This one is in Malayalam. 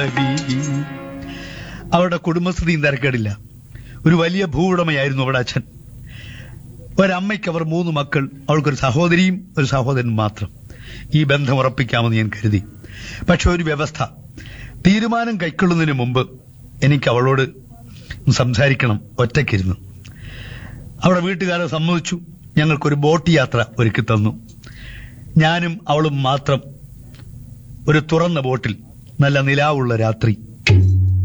അവരുടെ കുടുംബസ്ഥിതിയും തിരക്കേടില്ല ഒരു വലിയ ഭൂവുടമയായിരുന്നു അവരുടെ അച്ഛൻ ഒരമ്മയ്ക്ക് അവർ മൂന്ന് മക്കൾ അവൾക്കൊരു സഹോദരിയും ഒരു സഹോദരനും മാത്രം ഈ ബന്ധം ഉറപ്പിക്കാമെന്ന് ഞാൻ കരുതി പക്ഷെ ഒരു വ്യവസ്ഥ തീരുമാനം കൈക്കൊള്ളുന്നതിന് മുമ്പ് എനിക്ക് അവളോട് സംസാരിക്കണം ഒറ്റയ്ക്കിരുന്നു അവിടെ വീട്ടുകാരെ സമ്മതിച്ചു ഞങ്ങൾക്കൊരു ബോട്ട് യാത്ര ഒരുക്കി തന്നു ഞാനും അവളും മാത്രം ഒരു തുറന്ന ബോട്ടിൽ നല്ല നിലാവുള്ള രാത്രി